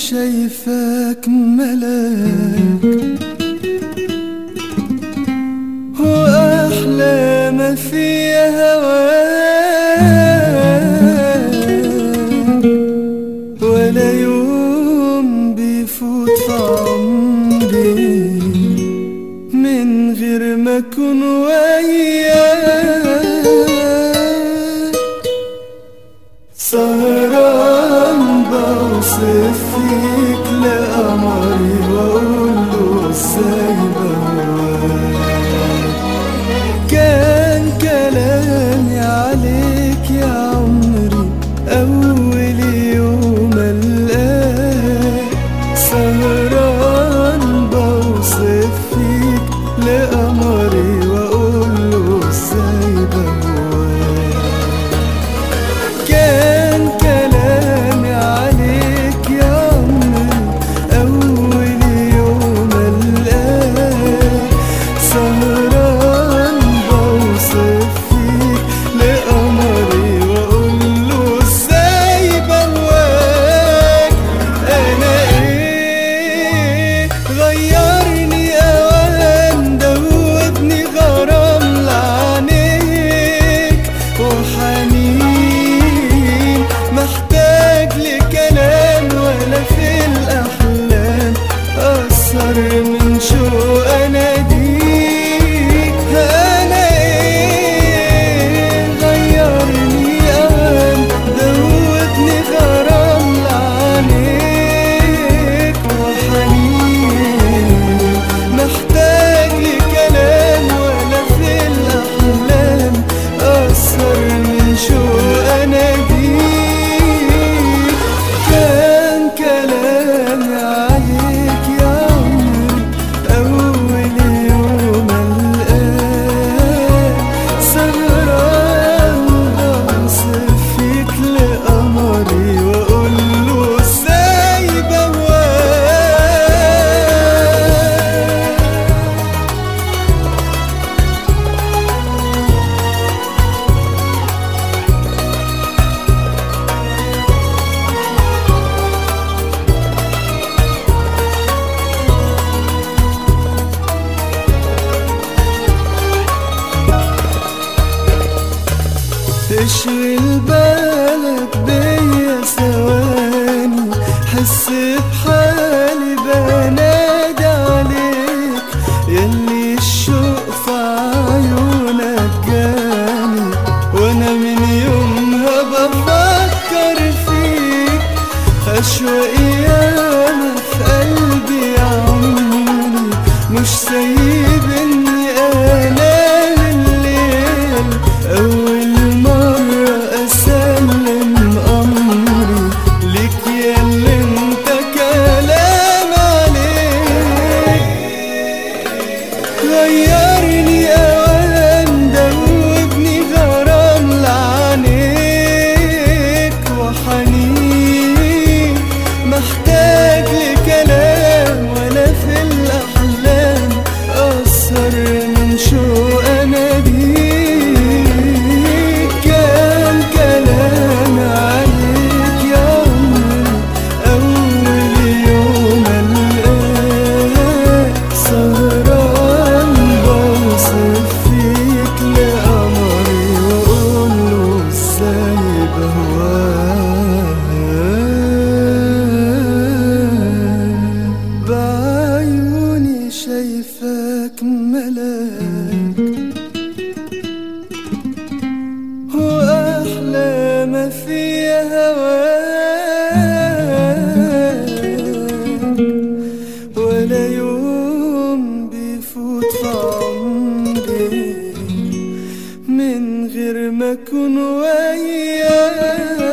شايفاك ملاك وأحلى ما فيها هواك ولا يوم بيفوت في عمري من غير ما أكون وياك سهران بوصف فيك لقمري واقوله ازاي بهواك كان كلامي عليك يا عمري اول يوم القاك سهران بوصف فيك لقمري واقوله ازاي بهواك كان كلامي عليك يا عمري أول يوم القاك سهران بوصف فيك لقمري وأقوله إزاي بهواك أنا إيه غيرني أوان دوبني غرام لعنيك وحنين محتاج لكلام ولا في الأحلام أثر من شوق أناديك أنا إيه غيرني أوان دوبني غرام لعنيك وحنين محتاج لكلام ولا في الأحلام أثر من شوق أناديك كان كلامي عليك يا عمري أول يوم القاك سهران بوصف فيك لقمري وأقوله إزاي بهواك تشغل بالك بيا ثواني حس بحالي بنادي عليك يلي الشوق في عيونك جاني وانا من يومها بفكر فيك اشواقي ياما في قلبي يا عمري مش سايبني انام الليل اول مرة اسلم امري ليك يا اللي انت كلام عليك غيرني اوان دوبني غرام لعنيك وحنين محتاج لكلام ولا في الاحلام اثر من شوق اناديك كان كلام عليك يا عمري اول يوم القاك سهران بوصف فيك لقمري واقوله ازاي بهواك بعيوني شايفاك ملاك وأحلى ما فيها هواك ولا يوم بيفوت في عمري من غير ما أكون وياك